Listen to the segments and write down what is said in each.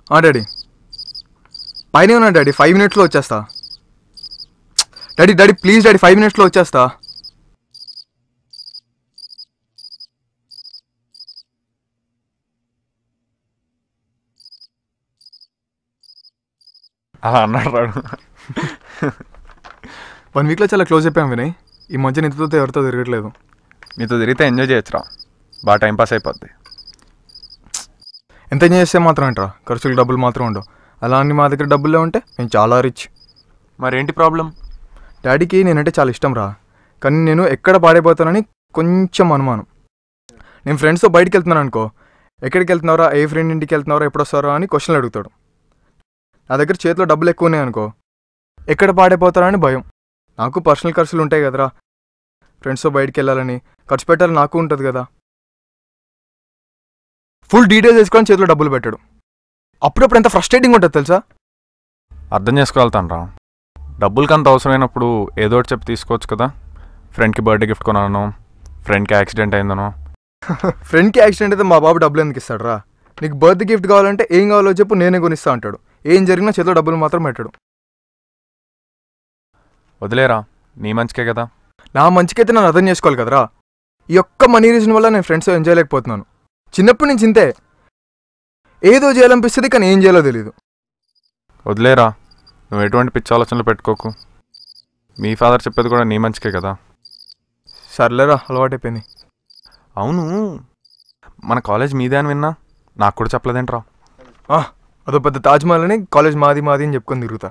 ఆ, డాడీ పైన ఉన్నా డాడీ ఫైవ్ మినిట్స్లో వచ్చేస్తా daddy daddy please daddy five మినిట్స్లో వచ్చేస్తా అలా అన్నాడు రాడు వన్ వీక్లో చాలా క్లోజ్ అయిపోయాం వినయ్ ఈ మధ్య నిద్రతో ఎవరితో తిరగట్లేదు మీతో తిరిగితే ఎంజాయ్ చేయొచ్చురా బాగా టైం పాస్ అయిపోద్ది ఎంత ఎంజాయ్ చేస్తే మాత్రం అంటారా ఖర్చులకు డబ్బులు మాత్రం ఉండవు అలా అని మా దగ్గర డబ్బులే ఉంటే నేను చాలా రిచ్ మరేంటి ప్రాబ్లం డాడీకి నేనంటే చాలా ఇష్టం రా కానీ నేను ఎక్కడ పాడైపోతానని కొంచెం అనుమానం నేను ఫ్రెండ్స్తో బయటికి వెళ్తున్నాను అనుకో ఎక్కడికి వెళ్తున్నారా ఏ ఫ్రెండ్ ఇంటికి వెళ్తున్నారా ఎప్పుడు వస్తారా అని క్వశ్చన్లు అడుగుతాడు నా దగ్గర చేతిలో డబ్బులు ఎక్కువ ఉన్నాయి అనుకో ఎక్కడ పాడైపోతారా అని భయం నాకు పర్సనల్ ఖర్చులు ఉంటాయి కదరా ఫ్రెండ్స్తో బయటికి వెళ్ళాలని ఖర్చు పెట్టాలి నాకు ఉంటుంది కదా ఫుల్ డీటెయిల్స్ వేసుకొని చేతిలో డబ్బులు పెట్టాడు అప్పుడప్పుడు ఎంత ఫ్రస్ట్రేటింగ్ ఉంటుంది తెలుసా అర్థం చేసుకోగలుగుతాను రా డబ్బులకి అంత అవసరమైనప్పుడు ఏదో ఒకటి చెప్పి తీసుకోవచ్చు కదా ఫ్రెండ్కి బర్త్డే గిఫ్ట్ కొనాలనో ఫ్రెండ్కి యాక్సిడెంట్ అయిందనో ఫ్రెండ్కి యాక్సిడెంట్ అయితే మా బాబు డబ్బులు ఎందుకు ఇస్తాడు రా నీకు బర్త్ గిఫ్ట్ కావాలంటే ఏం కావాలో చెప్పు నేనే కొనిస్తా అంటాడు ఏం జరిగినా చేతిలో డబ్బులు మాత్రం పెట్టాడు వదిలేరా నీ మంచికే కదా నా మంచికైతే నన్ను అర్థం చేసుకోవాలి కదరా ఈ ఒక్క మనీ రీజన్ వల్ల నేను ఫ్రెండ్స్ ఎంజాయ్ లేకపోతున్నాను చిన్నప్పటి నుంచి ఇంతే ఏదో చేయాలనిపిస్తుంది కానీ ఏం చేయాలో తెలియదు వదిలేరా నువ్వు ఎటువంటి పిచ్చి ఆలోచనలు పెట్టుకోకు మీ ఫాదర్ చెప్పేది కూడా నీ మంచికే కదా సర్లేరా అలవాటైపోయింది అవును మన కాలేజ్ మీదే అని విన్నా నాకు కూడా చెప్పలేదేంట్రా ఆ, అదో పెద్ద తాజ్మహల్ అని కాలేజ్ మాది మాది అని చెప్పుకొని తిరుగుతా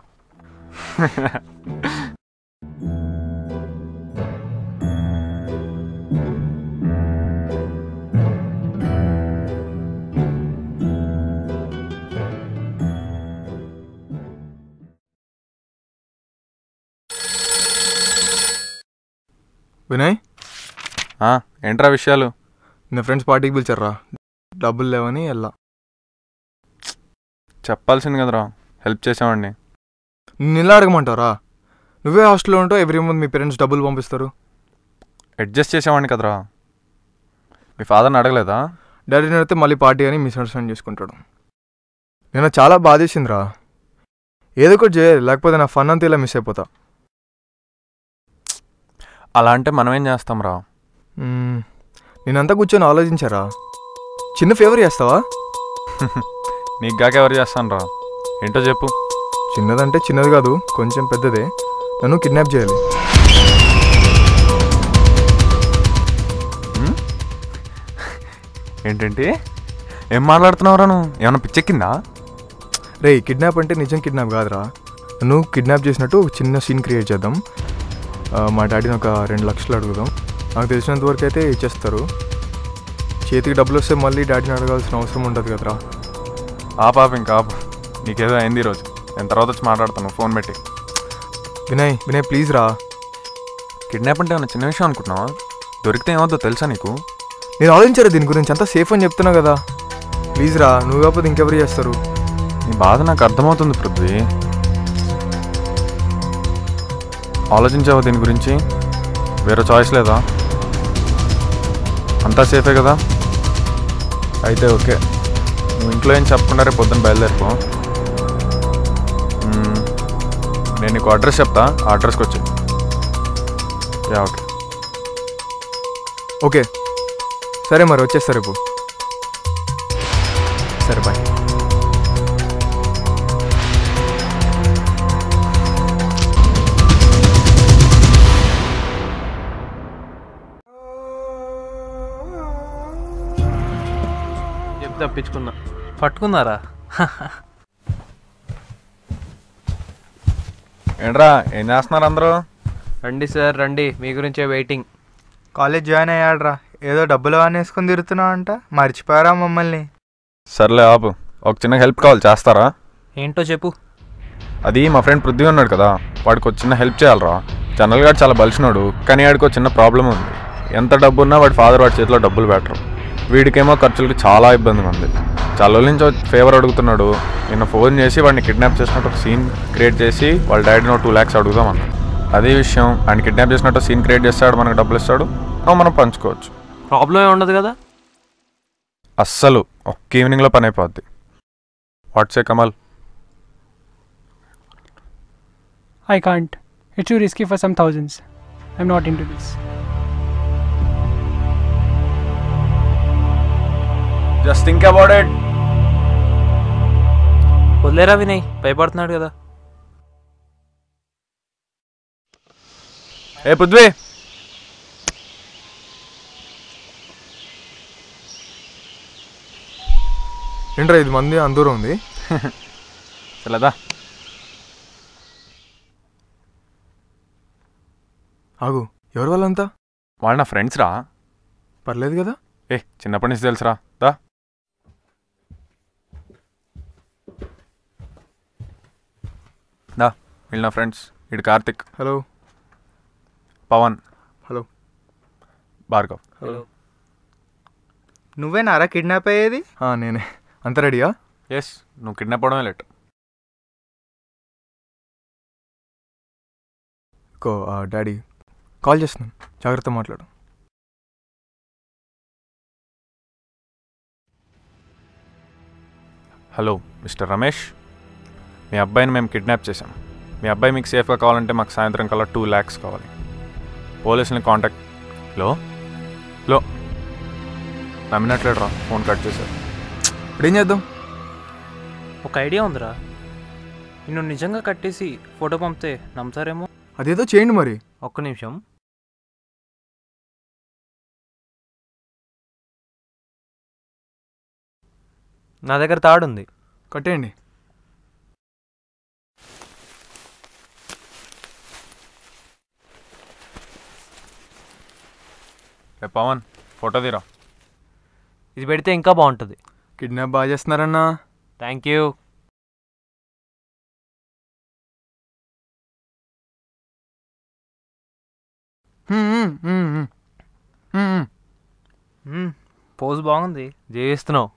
వినయ్ ఆ, ఏంట్రా విషయాలు నా ఫ్రెండ్స్ పార్టీకి పిలిచారా డబ్బులు లేవని వెళ్ళా చెప్పాల్సింది కదరా హెల్ప్ చేసామండి నిన్ను ఇలా అడగమంటారా నువ్వే హాస్టల్లో ఉంటావు ఎవ్రీ మంత్ మీ పేరెంట్స్ డబ్బులు పంపిస్తారు అడ్జస్ట్ చేసామండి కదరా మీ ఫాదర్ని అడగలేదా డాడీని అడిగితే మళ్ళీ పార్టీ అని మిస్అండర్స్టాండ్ చేసుకుంటాడు నేను చాలా బాధేసిందిరా ఏదో ఒకటి చేయాలి లేకపోతే నా ఫన్ అంతా ఇలా మిస్ అయిపోతా అలా అంటే మనం ఏం చేస్తాం రా మ్మ్. నేనంతా కూర్చొని ఆలోచించారా చిన్న ఫేవర్ చేస్తావా నీకు గాక ఎవరు చేస్తాను రా ఏంటో చెప్పు చిన్నదంటే చిన్నది కాదు కొంచెం పెద్దదే నన్ను కిడ్నాప్ చేయాలి ఉమ్? ఏంటంటి ఏం మాట్లాడుతున్నావురా నువ్వు ఏమన్నా పిచ్చెక్కిందా రే కిడ్నాప్ అంటే నిజం కిడ్నాప్ కాదురా నన్ను కిడ్నాప్ చేసినట్టు ఒక చిన్న సీన్ క్రియేట్ చేద్దాం ఆ, మా డాడీని ఒక రెండు లక్షలు అడుగుదాం నాకు తెలిసినంత వరకు అయితే ఇచ్చేస్తారు చేతికి డబ్బులు వస్తే మళ్ళీ డాడీని అడగాల్సిన అవసరం ఉండదు కదరా ఆ పాప ఇంకా ఆపు నీకేదో అయింది ఈరోజు నేను తర్వాత వచ్చి మాట్లాడతాను ఫోన్ పెట్టి వినయ్ వినయ్ ప్లీజ్ రా కిడ్నాప్ అంటే ఏమన్నా చిన్న విషయం అనుకుంటున్నావా దొరికితే ఏమవుతుందో తెలుసా నీకు నేను ఆలోచించారా దీని గురించి అంతా సేఫ్ అని చెప్తున్నా కదా ప్లీజ్ రా నువ్వు కాకపోతే ఇంకెవరు చేస్తారు నీ బాధ నాకు అర్థమవుతుంది పృథ్వీ ఆలోచించావా దీని గురించి వేరే చాయిస్ లేదా అంతా సేఫే కదా అయితే ఓకే నువ్వు ఇంట్లో ఏం చెప్పకుండా రేపు పొద్దున్న బయలుదేరిపో మ్మ్. నేను నీకు అడ్రస్ చెప్తా ఆ అడ్రస్కి వచ్చి యా ఓకే ఓకే సరే మరి వచ్చేస్తా రేపు సరే బాయ్ చెప్పి తప్పించుకున్నా పట్టుకున్నారా ఏంట్రా ఏం చేస్తున్నారు అందరూ రండి సార్ రండి మీ గురించే వెయిటింగ్ కాలేజ్ జాయిన్ అయ్యాడ్రా ఏదో డబ్బులు వానేసుకుని తిరుగుతున్నావు అంట మర్చిపోయారా మమ్మల్ని సర్లే ఆపు ఒక చిన్న హెల్ప్ కావాలి చేస్తారా ఏంటో చెప్పు అది మా ఫ్రెండ్ పృథ్వీ ఉన్నాడు కదా వాడికి ఒక చిన్న హెల్ప్ చేయాలరా జనరల్గా చాలా బలిసినాడు కానీ వాడికి ఒక చిన్న ప్రాబ్లం ఉంది ఎంత డబ్బు ఉన్నా వాడి ఫాదర్ వాడి చేతిలో డబ్బులు పెట్టరు వీడికేమో ఖర్చులకి చాలా ఇబ్బందిగా ఉంది చాలా రోజుల నుంచి ఫేవర్ అడుగుతున్నాడు నిన్న ఫోన్ చేసి వాడిని కిడ్నాప్ చేసినట్టు ఒక సీన్ క్రియేట్ చేసి వాళ్ళ డాడీని టూ ల్యాక్స్ అడుగుదామన్నా అదే విషయం ఆయన కిడ్నాప్ చేసినట్టు సీన్ క్రియేట్ చేస్తాడు మనకు డబ్బులు ఇస్తాడు అవి మనం పంచుకోవచ్చు ప్రాబ్లం ఏ ఉండదు కదా అస్సలు ఒక్క ఈవినింగ్లో పని అయిపోద్ది వాట్సే Kamal I can't. It's too risky for some thousands. I'm not into this. Just think about it వదిలేరా వినయ్ భయపడుతున్నాడు కదా ఏ పృథ్వీ ఏంట్రా ఇది మంది అందూరం ఉంది చల్లదా ఆగు ఎవరు వాళ్ళంతా వాళ్ళు నా ఫ్రెండ్స్ రా పర్లేదు కదా ఏ చిన్నప్పటి నుంచి తెలుసురా దా దా వీళ్ళు నా ఫ్రెండ్స్ ఇడు Karthik hello Pavan hello Bhargav hello నువ్వేనారా కిడ్నాప్ అయ్యేది నేనే అంత రెడీయా ఎస్ నువ్వు కిడ్నాప్ అవడమే లేట్ కో డాడీ కాల్ చేస్తున్నాను జాగ్రత్త మాట్లాడు హలో మిస్టర్ రమేష్ మీ అబ్బాయిని మేము కిడ్నాప్ చేశాం మీ అబ్బాయి మీకు సేఫ్గా కావాలంటే మాకు సాయంత్రం కల్లా టూ ల్యాక్స్ కావాలి పోలీసుని కాంటాక్ట్ లో లో నమ్మినట్లేడు రా ఫోన్ కట్ చేశారు ఇప్పుడు ఏం చేద్దాం ఒక ఐడియా ఉందిరా నిన్ను నిజంగా కట్టేసి ఫోటో పంపితే నమ్ముతారేమో అదేదో చేయండి మరి ఒక్క నిమిషం నా దగ్గర తాడుంది కట్టేయండి రే పవన్ ఫోటో తీరా ఇది పెడితే ఇంకా బాగుంటుంది కిడ్నాప్ బాగా చేస్తున్నారన్నా థ్యాంక్ యూ హ్మ్, హ్మ్, హ్మ్, హ్మ్. హ్మ్, హ్మ్. పోజ్ బాగుంది జీవిస్తున్నావు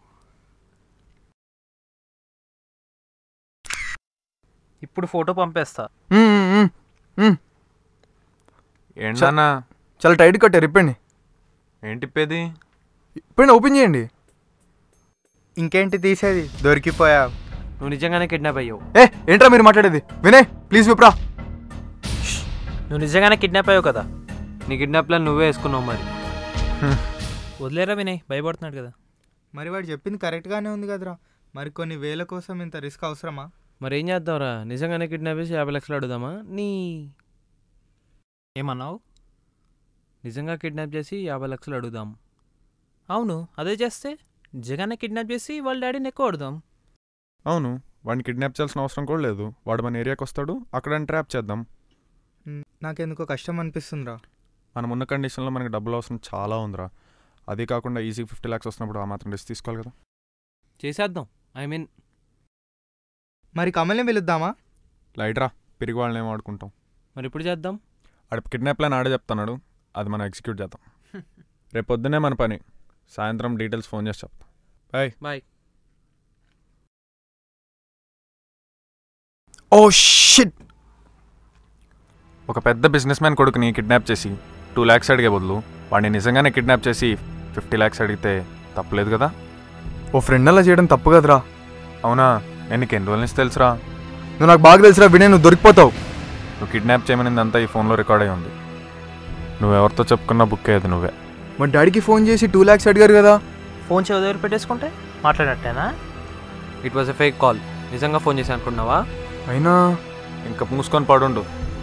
ఇప్పుడు ఫోటో పంపేస్తా హ్మ్, హ్మ్, హ్మ్, హ్మ్. ఏంటన్నా చాలా టైట్ కట్టారు ఇప్పండి ఏంటి ఇప్పేది ఇప్పండి ఓపెన్ చేయండి ఇంకేంటి తీసేది దొరికిపోయావు నువ్వు నిజంగానే కిడ్నాప్ అయ్యావు ఏ ఏంట్రా మీరు మాట్లాడేది వినయ్ ప్లీజ్ విప్రా నువ్వు నిజంగానే కిడ్నాప్ అయ్యావు కదా నీ కిడ్నాప్లో నువ్వే వేసుకున్నావు మరి వదిలేరా వినయ్ భయపడుతున్నాడు కదా మరి వాడు చెప్పింది కరెక్ట్గానే ఉంది కదరా మరి కొన్ని వేల కోసం ఇంత రిస్క్ అవసరమా మరి ఏం చేద్దాంరా నిజంగానే కిడ్నాప్ చేసి యాభై లక్షలు అడుగుదామా నీ ఏమన్నావు నిజంగా కిడ్నాప్ చేసి యాభై లక్షలు అడుగుదాం అవును అదే చేస్తే నిజంగానే కిడ్నాప్ చేసి వాళ్ళ డాడీని ఎక్కువ అడుగుదాం అవును వాడిని కిడ్నాప్ చేయాల్సిన అవసరం కూడా లేదు వాడు మన ఏరియాకి వస్తాడు అక్కడ ట్రాప్ చేద్దాం ఉమ్, నాకెందుకో కష్టం అనిపిస్తుందిరా మనం ఉన్న కండిషన్లో మనకి డబ్బులు అవసరం చాలా ఉందిరా అది కాకుండా ఈజీ ఫిఫ్టీ ల్యాక్స్ వస్తున్నప్పుడు ఆ మాత్రం రిస్క్ తీసుకోవాలి కదా చేసేద్దాం ఐ మీన్ మరి కమల్ని పిలుద్దామా లైట్ రా పిరిగి వాళ్ళని ఏం ఆడుకుంటాం మరి ఇప్పుడు చేద్దాం ఆడ కిడ్నాప్ ప్లాన్ ఆడే చెప్తున్నాడు అది మనం ఎగ్జిక్యూట్ చేద్దాం రేపు పొద్దున్నే మన పని సాయంత్రం డీటెయిల్స్ ఫోన్ చేసి చెప్తాం బాయ్ బాయ్ ఓ షిట్ ఒక పెద్ద బిజినెస్ మ్యాన్ కొడుకుని కిడ్నాప్ చేసి టూ ల్యాక్స్ అడిగే బదులు వాడిని నిజంగానే కిడ్నాప్ చేసి ఫిఫ్టీ ల్యాక్స్ అడిగితే తప్పలేదు కదా ఓ ఫ్రెండ్ అలా చేయడం తప్పు కదరా అవునా నేను నీకు ఎన్ని రోజుల నుంచి తెలుసురా నువ్వు నాకు బాగా తెలుసురా వినయ్ నువ్వు దొరికిపోతావు నువ్వు కిడ్నాప్ చేయమనిందంతా ఈ ఫోన్లో రికార్డ్ అయి ఉంది నువ్వెవరితో చెప్పుకున్నా బుక్ అయ్యేది నువ్వే మా డాడీకి ఫోన్ చేసి టూ ల్యాక్స్ అడిగారు కదా ఫోన్ చెవి దగ్గర పెట్టేసుకుంటే మాట్లాడట్టేనా it was a fake call నిజంగా ఫోన్ చేసి అనుకున్నావా అయినా ఇంకా మూసుకొని పడుండు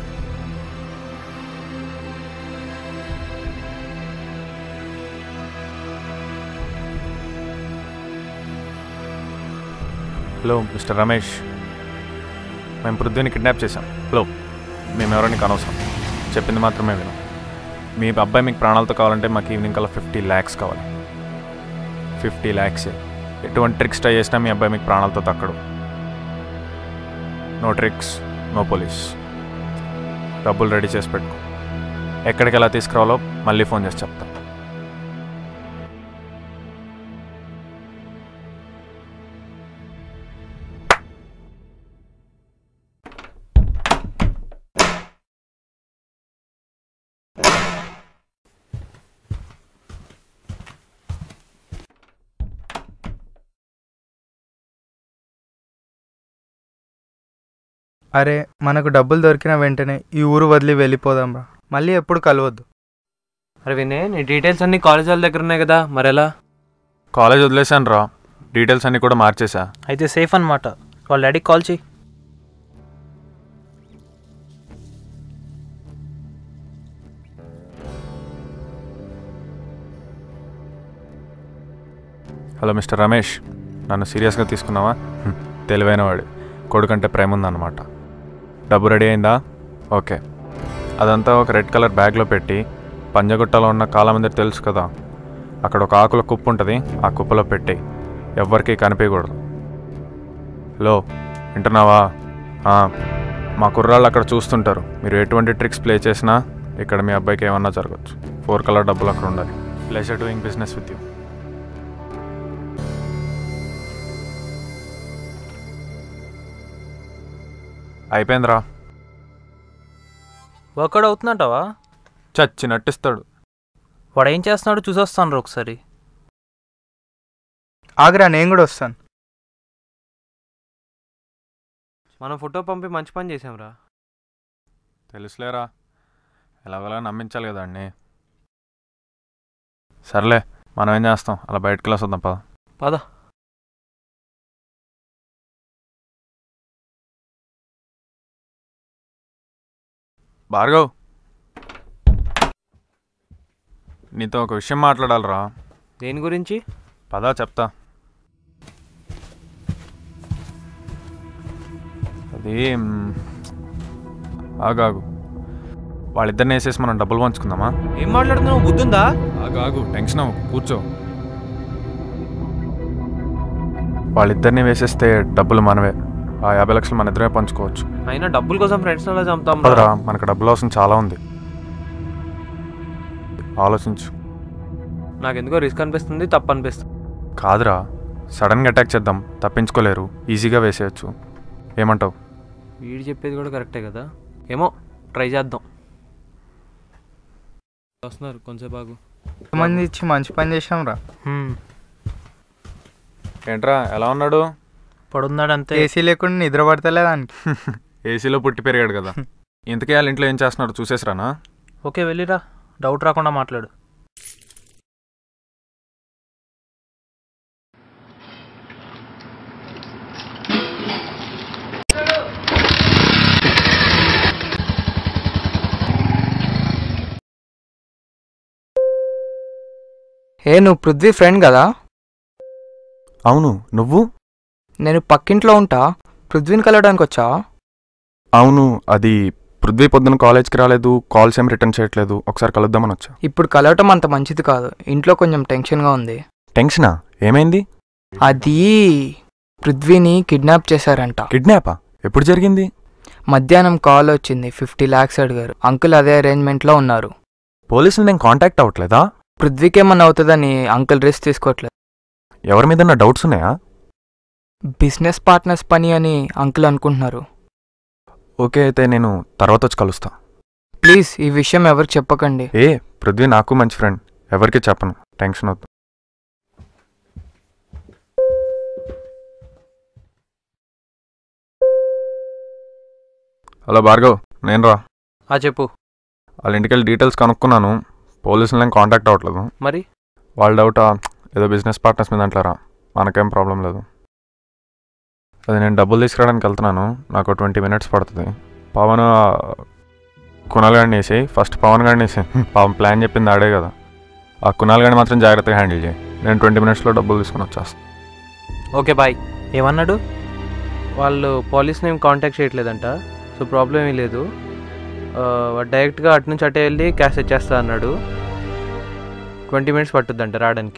హలో మిస్టర్ రమేష్ మేము పృథ్వీని కిడ్నాప్ చేశాం హలో మేము ఎవరో నీకు అనవసరం చెప్పింది మాత్రమే విను మీ అబ్బాయి మీకు ప్రాణాలతో కావాలంటే మాకు ఈవినింగ్ కల్లా ఫిఫ్టీ ల్యాక్స్ కావాలి ఫిఫ్టీ ల్యాక్స్ ఎటువంటి ట్రిక్స్ ట్రై చేసినా మీ అబ్బాయి మీకు ప్రాణాలతో తక్కడు నో ట్రిక్స్ నో పోలీస్ డబ్బులు రెడీ చేసి పెట్టుకో ఎక్కడికి ఎలా తీసుకురావాలో మళ్ళీ ఫోన్ చేసి చెప్తా అరే మనకు డబ్బులు దొరికిన వెంటనే ఈ ఊరు వదిలి వెళ్ళిపోదాం రా మళ్ళీ ఎప్పుడు కలవద్దు అరే వినే నీ డీటెయిల్స్ అన్నీ కాలేజ్ వాళ్ళ దగ్గర ఉన్నాయి కదా మరెలా కాలేజ్ వదిలేశాను రా డీటెయిల్స్ అన్నీ కూడా మార్చేసా అయితే సేఫ్ అనమాట వాళ్ళ డాడీకి కాల్ చేయి హలో మిస్టర్ రమేష్ నన్ను సీరియస్గా తీసుకున్నావా హ్మ్, తెలివైనవాడు కొడుకంటే ప్రేమ ఉందన్నమాట డబ్బు రెడీ అయిందా ఓకే అదంతా ఒక రెడ్ కలర్ బ్యాగ్లో పెట్టి పంజగుట్టలో ఉన్న కాలమందిర్ తెలుసు కదా అక్కడ ఒక ఆకుల కుప్పు ఉంటుంది ఆ కుప్పలో పెట్టి ఎవ్వరికీ కనిపించకూడదు లో వింటున్నావా ఆ, మా కుర్రాళ్ళు అక్కడ చూస్తుంటారు మీరు ఎటువంటి ట్రిక్స్ ప్లే చేసినా ఇక్కడ మీ అబ్బాయికి ఏమన్నా జరగచ్చు ఫోర్ కలర్ డబ్బులు అక్కడ ఉండాలి pleasure doing business with you అయిపోయిందిరా వర్కౌట్ అవుతుందంటావా చచ్చినట్టిస్తాడు వాడు ఏం చేస్తున్నాడో చూసొస్తాను ఒకసారి ఆగ్రా నేను కూడా వస్తాను మనం ఫోటో పంపి మంచి పని చేసాంరా తెలుసులేరా ఎలాగోలా నమ్మించాలి కదా అండి సర్లే మనం ఏం చేస్తాం అలా బయటకు వెళ్ళి వద్దాం పద పద భార్గవ్ నీతో ఒక విషయం మాట్లాడాలిరా దేని గురించి పదా చెప్తా అది మ్, ఆగాగు వాళ్ళిద్దరిని వేసేసి మనం డబ్బులు పంచుకుందామా ఏం మాట్లాడుతున్నావు బుద్ధుందా ఆగు ఆగు టెన్షన్ అవ్వకు కూర్చో వాళ్ళిద్దరిని వేసేస్తే డబ్బులు మనవే ఆ యాభై లక్షలు మన ఇద్దరే పంచుకోవచ్చు అయినా డబ్బుల కోసం ఫ్రెండ్స్ అలా చంపుతాం పదరా మనకు డబ్బులు అవసరం చాలా ఉంది ఆలోచించు నాకెందుకో రిస్క్ అనిపిస్తుంది తప్పు అనిపిస్తుంది కాదురా సడన్గా అటాక్ చేద్దాం తప్పించుకోలేరు ఈజీగా వేసేయచ్చు ఏమంటావు వీడు చెప్పేది కూడా కరెక్టే కదా ఏమో ట్రై చేద్దాం వస్తున్నారు కొంచెం బాగు మంది ఇచ్చి మంచి పని చేసాం రా ఏంట్రా ఎలా ఉన్నాడు పడున్నాడు అంతే ఏసీ లేకుండా నిద్ర పడతలే దానికి ఏసీలో పుట్టి పెరిగాడు కదా ఇంతకీ వాళ్ళ ఇంట్లో ఏం చేస్తున్నాడు చూసేసిరానా ఓకే వెళ్ళిరా డౌట్ రాకుండా మాట్లాడు ఏ నువ్వు పృథ్వీ ఫ్రెండ్ కదా అవును నువ్వు నేను పక్కింట్లో ఉంటా పృథ్వీని కలవడానికి వచ్చా అవును అది పృథ్వీ పొద్దున కాలేజ్కి రాలేదు కాల్స్ ఏం రిటర్న్ చేయట్లేదు ఒకసారి కలుద్దామని వచ్చా ఇప్పుడు కలవటం అంత మంచిది కాదు ఇంట్లో కొంచెం టెన్షన్గా ఉంది టెన్షనా ఏమైంది అది పృథ్వీని కిడ్నాప్ చేశారంట కిడ్నాపా ఎప్పుడు జరిగింది మధ్యాహ్నం కాల్ వచ్చింది ఫిఫ్టీ ల్యాక్స్ అడిగారు అంకుల్ అదే అరేంజ్మెంట్లో ఉన్నారు పోలీసులు నేను కాంటాక్ట్ అవ్వట్లేదా పృథ్వీకి ఏమన్నా అవుతుందని అంకుల్ రిస్క్ తీసుకోవట్లేదు ఎవరి మీద నా డౌట్స్ ఉన్నాయా బిజినెస్ పార్ట్నర్స్ పని అని అంకుల్ అనుకుంటున్నారు ఓకే అయితే నేను తర్వాత వచ్చి కలుస్తా ప్లీజ్ ఈ విషయం ఎవరికి చెప్పకండి ఏ పృథ్వీ నాకు మంచి ఫ్రెండ్ ఎవరికి చెప్పను టెన్షన్ వద్దు హలో భార్గవ్ నేను రా ఆ చెప్పు వాళ్ళ ఇంటికి వెళ్ళి డీటెయిల్స్ కనుక్కున్నాను పోలీసులు నేను కాంటాక్ట్ అవ్వట్లేదు మరి వాళ్ళ డౌట్ ఏదో బిజినెస్ పార్ట్నర్స్ మీద అంటారా మనకేం ప్రాబ్లం లేదు అది నేను డబ్బులు తీసుకురావడానికి వెళ్తున్నాను నాకు ట్వంటీ మినిట్స్ పడుతుంది పవన్ ఆ, కునాల్ గాడిని వేసి ఫస్ట్ పవన్ గాడిని వేసి పవన్ ప్లాన్ చెప్పింది ఆడే కదా ఆ కునాల్ గాడిని మాత్రం జాగ్రత్తగా హ్యాండిల్ చేయి నేను ట్వంటీ మినిట్స్లో డబ్బులు తీసుకుని వచ్చేస్తాను ఓకే బాయ్ ఏమన్నాడు వాళ్ళు పోలీస్ని ఏం కాంటాక్ట్ చేయట్లేదంట సో ప్రాబ్లం ఏమీ లేదు ఆ, వాడు డైరెక్ట్గా అటు నుంచి అటే వెళ్ళి క్యాష్ ఇచ్చేస్తా అన్నాడు ట్వంటీ మినిట్స్ పట్టుద్దంట రావడానికి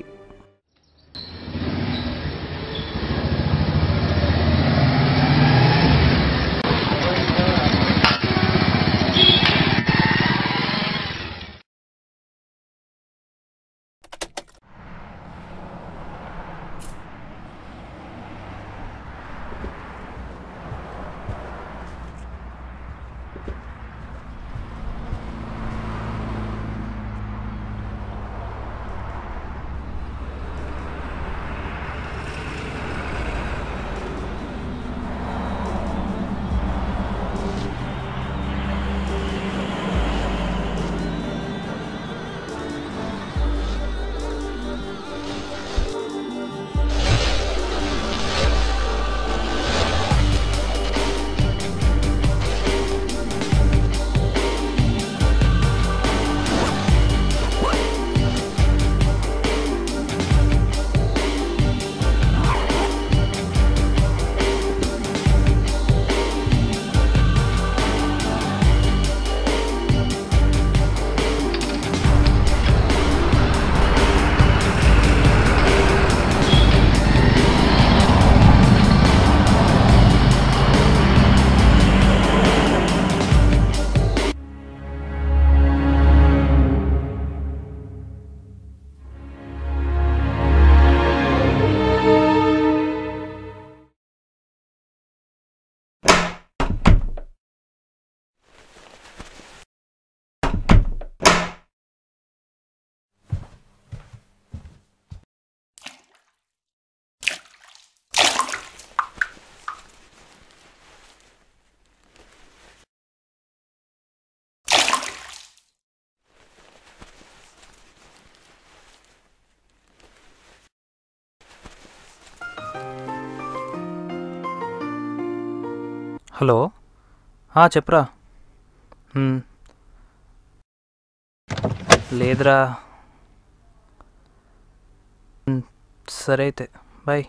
హలో ఆ, చెప్పురా మ్. లేదురా మ్, సరే అయితే బాయ్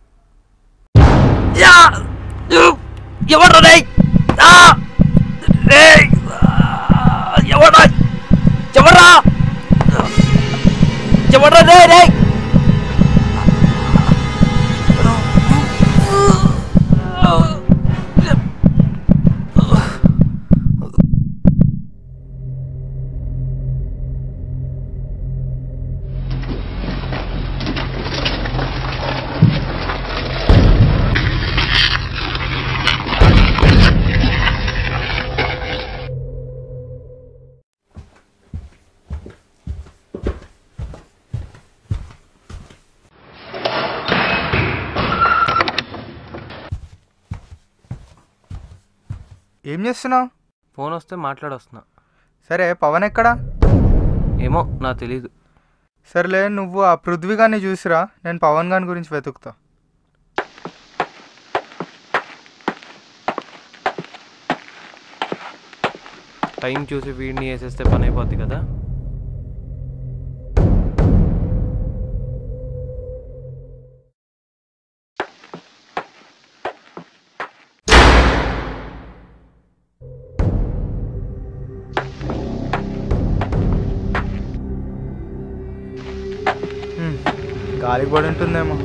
ఏం చేస్తున్నావు ఫోన్ వస్తే మాట్లాడొస్తున్నా సరే పవన్ ఎక్కడా ఏమో నాకు తెలీదు సరేలే నువ్వు ఆ పృథ్వీ గారిని చూసిరా నేను పవన్ గారి గురించి వెతుకుతా టైం చూసి వీడిని వేసేస్తే పని అయిపోద్ది కదా హ్మ్, గాలికి పడి ఉంటుందేమో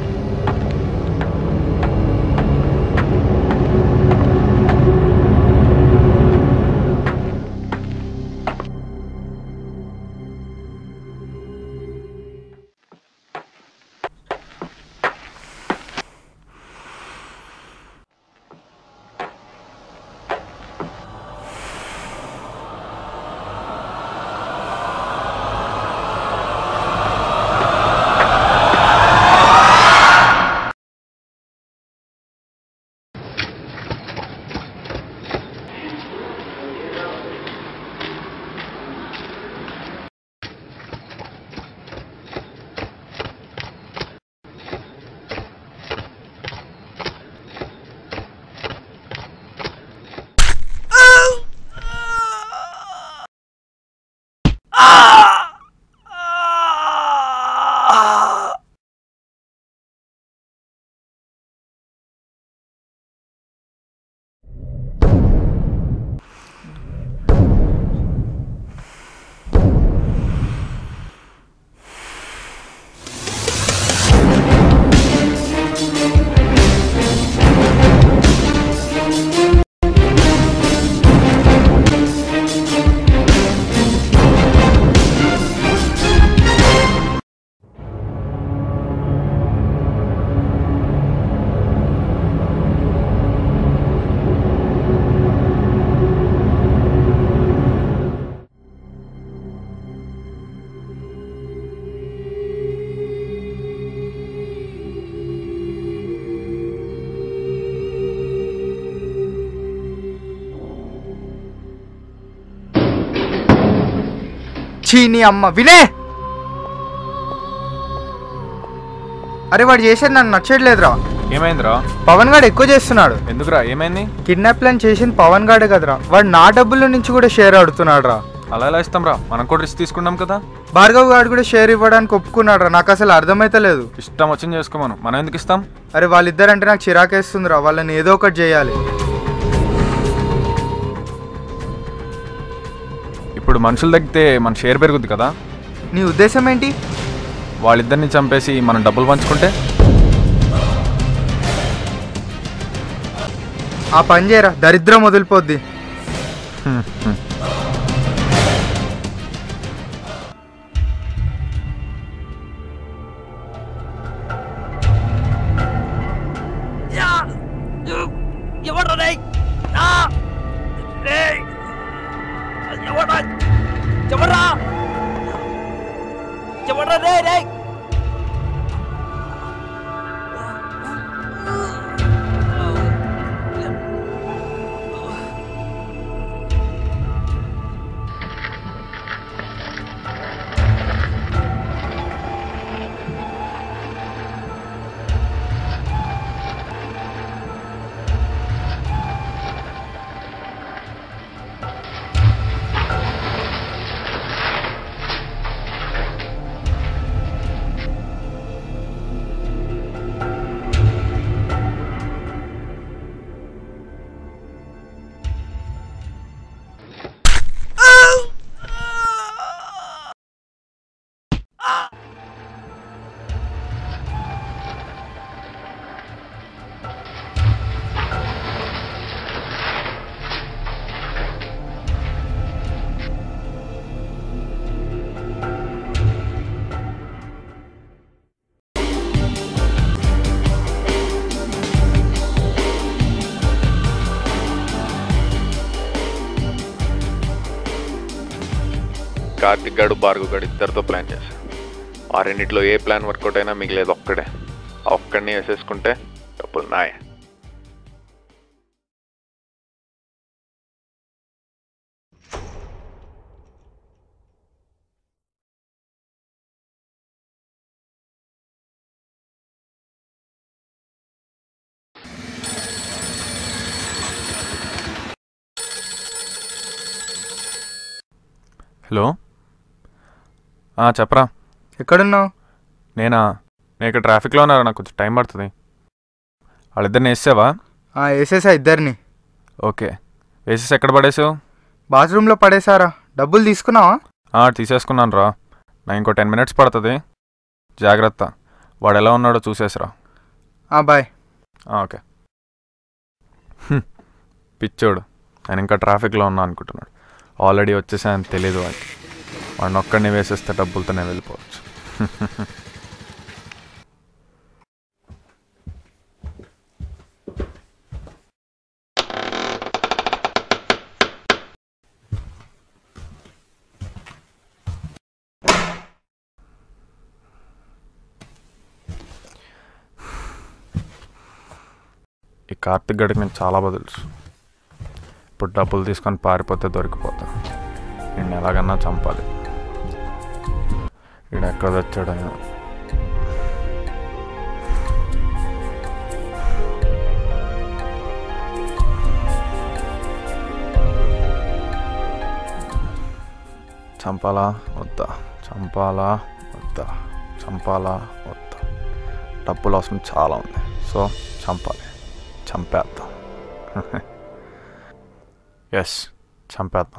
చీ నీ అమ్మ వినే అరే వాడు చేసేది నన్ను నచ్చట్లేదురా ఏమైందిరా పవన్ గాడు ఎక్కువ చేస్తున్నాడు ఎందుకురా ఏమైంది కిడ్నాప్ ప్లాన్ చేసింది పవన్ గాడే కదరా వాడు నా డబ్బుల నుంచి కూడా షేర్ ఆడుతున్నాడు రా అలా ఎలా ఇస్తాం రా మనం కూడా రిస్క్ తీసుకున్నాం కదా భార్గవ్ గాడు కూడా షేర్ ఇవ్వడానికి ఒప్పుకున్నాడు రా నాకు అసలు అర్థమైతలేదు ఇష్టం వచ్చింది చేసుకోమను మనం ఎందుకు ఇస్తాం అరే వాళ్ళిద్దరంటే నాకు చిరాకేస్తుందిరా వాళ్ళని ఏదో ఒకటి చేయాలి ఇప్పుడు మనుషులు తగ్గితే మన షేర్ పెరుగుద్ది కదా నీ ఉద్దేశం ఏంటి వాళ్ళిద్దరిని చంపేసి మనం డబ్బులు పంచుకుంటే ఆ పని చేయరా దరిద్రం వదిలిపోద్ది హ్మ్, హ్మ్. కార్తిక్ గాడు భార్గవ్ గాడు ఇద్దరితో ప్లాన్ చేశాను ఆ రెండిట్లో ఏ ప్లాన్ వర్కౌట్ అయినా మిగిలేదు ఒక్కడే ఆ ఒక్కడిని వేసేసుకుంటే డబ్బులు నాయ హలో ఆ, చెప్పరా ఎక్కడున్నావు నేనా నేను ఇక్కడ ట్రాఫిక్లో ఉన్నారా నాకు కొంచెం టైం పడుతుంది వాళ్ళిద్దరిని వేసావా ఆ, వేసేసా ఇద్దరిని ఓకే వేసేసి ఎక్కడ పడేసావు బాత్రూంలో పడేసారా డబ్బులు తీసుకున్నావా ఆ, తీసేసుకున్నాను రా నా ఇంకో టెన్ మినిట్స్ పడుతుంది జాగ్రత్త వాడు ఎలా ఉన్నాడో చూసేసిరా ఆ, బాయ్ ఆ, ఓకే హ్మ్. పిచ్చోడు నేను ఇంకా ట్రాఫిక్లో ఉన్నా అనుకుంటున్నాడు ఆల్రెడీ వచ్చేసాయని తెలియదు వాడికి వాడిని ఒక్కడిని వేసేస్తే డబ్బులతోనే వెళ్ళిపోవచ్చు ఈ కార్తిక్ గడికి నేను చాలా బాగా తెలుసు ఇప్పుడు డబ్బులు తీసుకొని పారిపోతే దొరికిపోతా నేను ఎలాగన్నా చంపాలి ఈడు ఎక్కడ తెచ్చాడని చంపాలా వద్దా చంపాలా వద్దా చంపాలా వద్దా డబ్బులు అవసరం చాలా ఉంది సో చంపాలి చంపేద్దాం ఎస్ చంపేద్దాం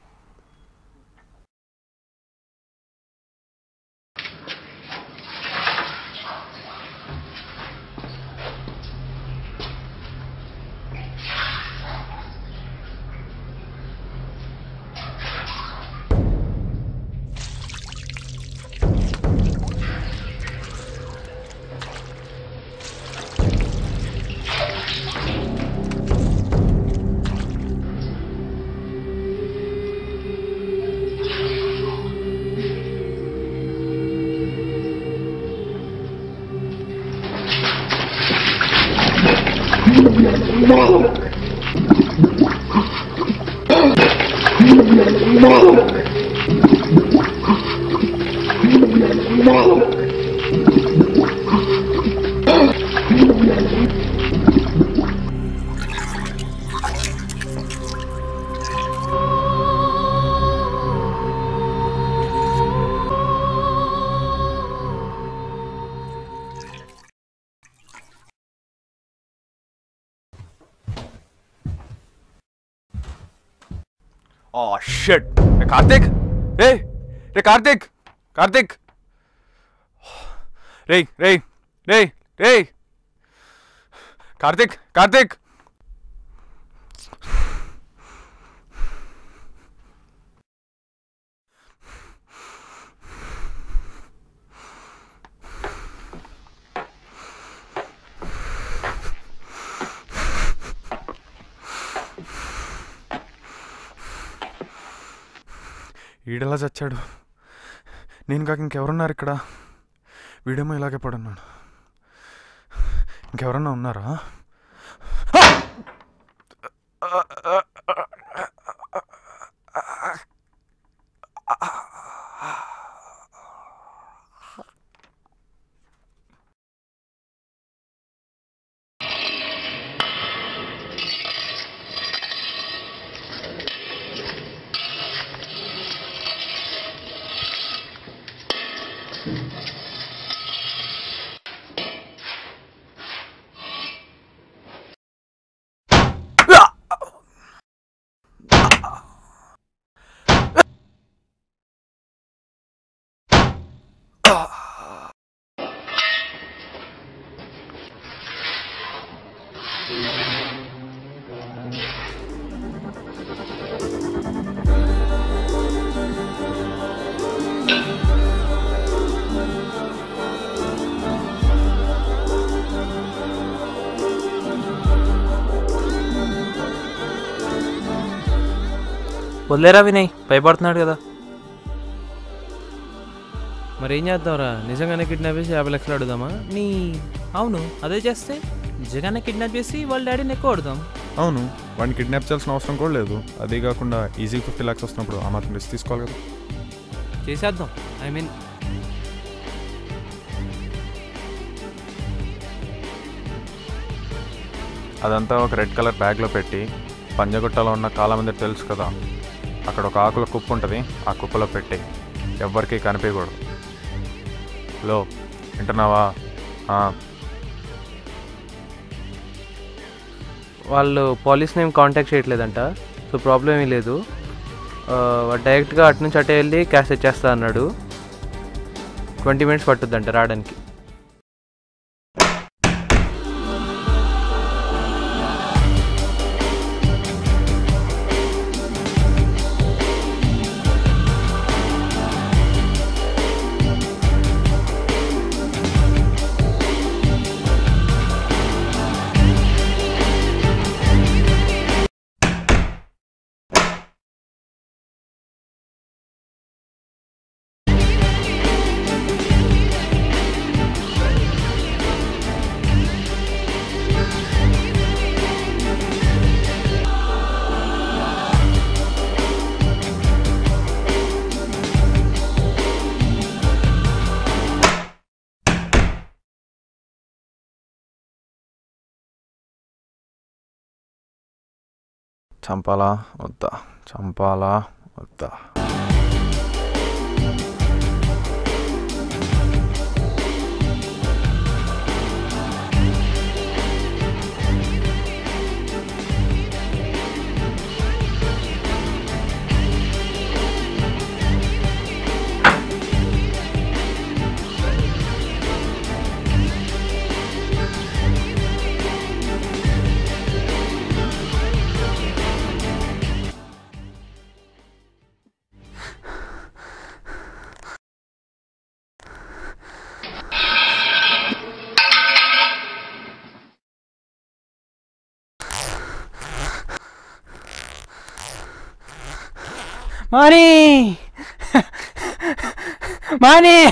ఓ షట్ రే కార్తిక్ రే రే కార్తిక్ కార్తిక్ రే రే రే రే కార్తిక్ కార్తిక్ ఈడెలా చచ్చాడు నేను కాక ఇంకెవరున్నారు ఇక్కడ వీడేమో ఇలాగే పడున్నాడు ఇంకెవరన్నా ఉన్నారా వదిలేరా వినయ్ భయపడుతున్నాడు కదా మరి ఏం చేద్దాంరా నిజంగానే కిడ్నాప్ చేసి యాభై లక్షలు అడుగుదామా నీ అవును అదే చేస్తే నిజంగానే కిడ్నాప్ చేసి వాళ్ళ డాడీని ఎక్కువ కొడదాం అవును వాడిని కిడ్నాప్ చేయాల్సిన అవసరం కూడా లేదు అదే కాకుండా ఈజీ ఫిఫ్టీ ల్యాక్స్ వస్తున్నప్పుడు ఆ మాత్రం రిస్క్ తీసుకోవాలి కదా చేసేద్దాం ఐ మీన్ అదంతా ఒక రెడ్ కలర్ బ్యాగ్లో పెట్టి పంజగుట్టలో ఉన్న కాలమంది తెలుసు కదా అక్కడ ఒక ఆకుల కుప్ప ఉంటుంది ఆ కుప్పలో పెట్టి ఎవ్వరికీ కనిపించకూడదు లో వింటున్నావా ఆ, వాళ్ళు పోలీస్ని ఏం కాంటాక్ట్ చేయట్లేదంట సో ప్రాబ్లం ఏమీ లేదు ఆ, వాడు డైరెక్ట్గా అటు నుంచి అటే వెళ్ళి క్యాష్ తెచ్చేస్తా అన్నాడు ట్వంటీ మినిట్స్ పట్టుద్దంట రావడానికి చంపాలా వద్దా చంపాలా వద్దా Money! Money!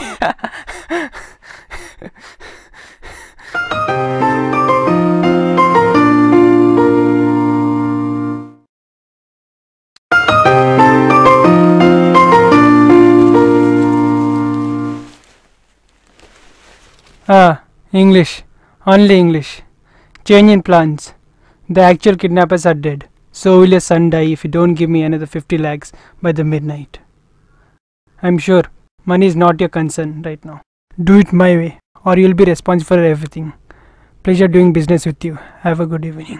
Ah, English. Only English. Change in plans. The actual kidnappers are dead. So will your son die if you don't give me another 50 lakhs by the midnight. I'm sure money is not your concern right now. Do it my way, or you'll be responsible for everything. Pleasure doing business with you. Have a good evening.